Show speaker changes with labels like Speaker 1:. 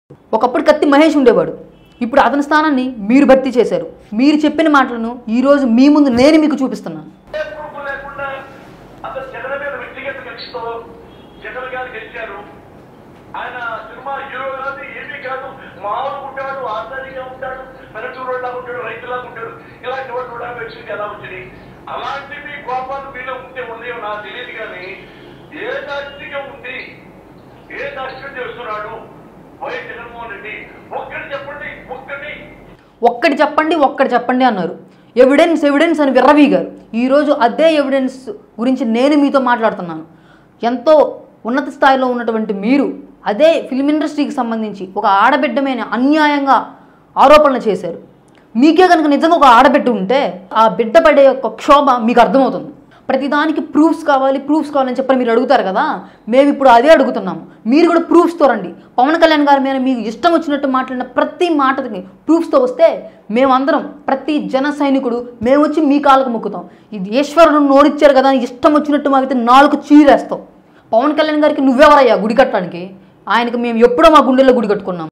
Speaker 1: ఒకప్పుడు కత్తి మహేష్ ఉండేవాడు ఇప్పుడు అతని స్థానాన్ని మీరు భర్తీ చేశారు మీరు చెప్పిన మాటలను ఈరోజు మీ ముందు నేను మీకు చూపిస్తున్నాను
Speaker 2: ఏ ప్రూఫ్ లేకుండా అతను జగన్ మీద వ్యక్తిగత కక్షతో జగన్ గారు గెలిచారు ఆయన సినిమా హీరో కాదు ఏమీ కాదు మామూలు ఉంటాడు ఆర్థికంగా ఉంటాడు పల్లెటూరులా ఉంటాడు రైతులాగా ఉంటాడు ఇలాంటి వాడు కూడా వ్యక్తికి ఎలా వచ్చింది అలాంటివి కోపాలు మీలో ఉంటే ఉన్నాయో నాకు తెలియదు కానీ ఏ దాస్తిగా ఉంది ఏ దాస్యం చేస్తున్నాడు వైఎస్ జగన్మోహన్ రెడ్డి ఒక్కటి చెప్పండి ఒక్కటి
Speaker 1: ఒక్కటి చెప్పండి ఒక్కటి చెప్పండి అన్నారు ఎవిడెన్స్ ఎవిడెన్స్ అని విర్రవీగారు ఈరోజు అదే ఎవిడెన్స్ గురించి నేను మీతో మాట్లాడుతున్నాను ఎంతో ఉన్నత స్థాయిలో ఉన్నటువంటి మీరు అదే ఫిల్మ్ ఇండస్ట్రీకి సంబంధించి ఒక ఆడబిడ్డ మీద అన్యాయంగా ఆరోపణలు చేశారు మీకే కనుక నిజంగా ఒక ఆడబిడ్డ ఉంటే ఆ బిడ్డ పడే యొక్క క్షోభ మీకు అర్థమవుతుంది ప్రతిదానికి ప్రూఫ్స్ కావాలి ప్రూఫ్స్ కావాలని చెప్పని మీరు అడుగుతారు కదా మేము ఇప్పుడు అదే అడుగుతున్నాము మీరు కూడా ప్రూఫ్స్తో రండి పవన్ కళ్యాణ్ గారి మీద మీకు ఇష్టం వచ్చినట్టు మాట్లాడిన ప్రతి మాటకి ప్రూఫ్స్తో వస్తే మేమందరం ప్రతి జన సైనికుడు మేము వచ్చి మీ కాళ్ళకు మొక్కుతాం ఇది ఈశ్వరుడు నోడిచ్చారు కదా అని ఇష్టం వచ్చినట్టు మాకైతే నాలుగు చీరేస్తాం పవన్ కళ్యాణ్ గారికి నువ్వెవరయ్యా గుడి కట్టడానికి ఆయనకి మేము ఎప్పుడో మా గుండెల్లో గుడి కట్టుకున్నాం